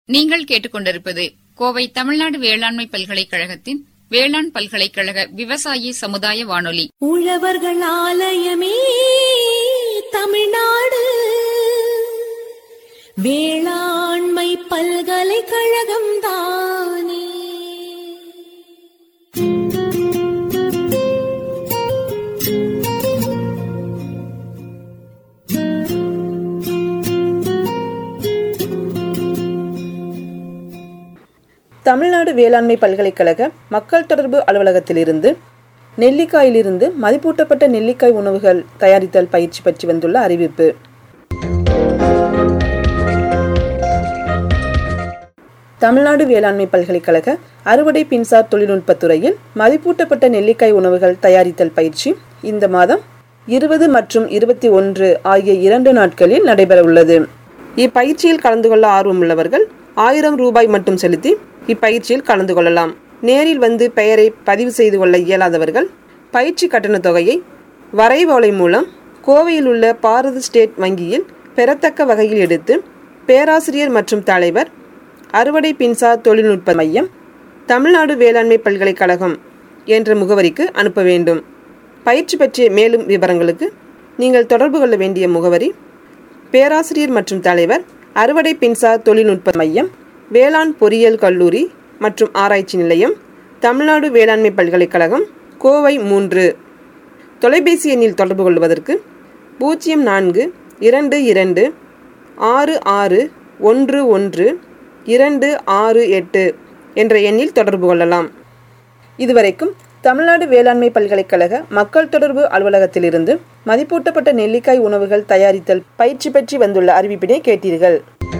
நீங்கள் கேட்டுக்கொண்டிருப்பது கோவை தமிழ்நாடு வேளாண்மை பல்கலைக்கழகத்தின் வேளாண் பல்கலைக்கழக விவசாயி சமுதாய வானொலி உழவர்கள் ஆலயமே தமிழ்நாடு வேளாண்மை பல்கலைக்கழகம் தானே தமிழ்நாடு வேளாண்மை பல்கலைக்கழக மக்கள் தொடர்பு அலுவலகத்திலிருந்து நெல்லிக்காயிலிருந்து மதிப்பூட்டப்பட்ட நெல்லிக்காய் உணவுகள் தயாரித்தல் பயிற்சி பற்றி வந்துள்ள அறிவிப்பு தமிழ்நாடு வேளாண்மை பல்கலைக்கழக அறுவடை பின்சார் தொழில்நுட்பத் துறையில் மதிப்பூட்டப்பட்ட நெல்லிக்காய் உணவுகள் தயாரித்தல் பயிற்சி இந்த மாதம் இருபது மற்றும் இருபத்தி ஒன்று ஆகிய இரண்டு நாட்களில் நடைபெறவுள்ளது இப்பயிற்சியில் கலந்து கொள்ள ஆர்வமுள்ளவர்கள் ஆயிரம் ரூபாய் மட்டும் செலுத்தி இப்பயிற்சியில் கலந்து கொள்ளலாம் நேரில் வந்து பெயரை பதிவு செய்து கொள்ள இயலாதவர்கள் பயிற்சி கட்டணத் தொகையை வரைவோலை மூலம் கோவையில் உள்ள பாரத ஸ்டேட் வங்கியில் பெறத்தக்க வகையில் எடுத்து பேராசிரியர் மற்றும் தலைவர் அறுவடை பின்சார் தொழில்நுட்ப மையம் தமிழ்நாடு வேளாண்மை பல்கலைக்கழகம் என்ற முகவரிக்கு அனுப்ப வேண்டும் பயிற்சி பற்றிய மேலும் விவரங்களுக்கு நீங்கள் தொடர்பு கொள்ள வேண்டிய முகவரி பேராசிரியர் மற்றும் தலைவர் அறுவடை பின்சார் தொழில்நுட்ப மையம் வேளாண் பொறியியல் கல்லூரி மற்றும் ஆராய்ச்சி நிலையம் தமிழ்நாடு வேளாண்மை பல்கலைக்கழகம் கோவை மூன்று தொலைபேசி எண்ணில் தொடர்பு கொள்வதற்கு பூஜ்ஜியம் நான்கு இரண்டு இரண்டு ஆறு ஆறு ஒன்று ஒன்று இரண்டு ஆறு எட்டு என்ற எண்ணில் தொடர்பு கொள்ளலாம் இதுவரைக்கும் தமிழ்நாடு வேளாண்மை பல்கலைக்கழக மக்கள் தொடர்பு அலுவலகத்திலிருந்து மதிப்பூட்டப்பட்ட நெல்லிக்காய் உணவுகள் தயாரித்தல் பயிற்சி பற்றி வந்துள்ள அறிவிப்பினை கேட்டீர்கள்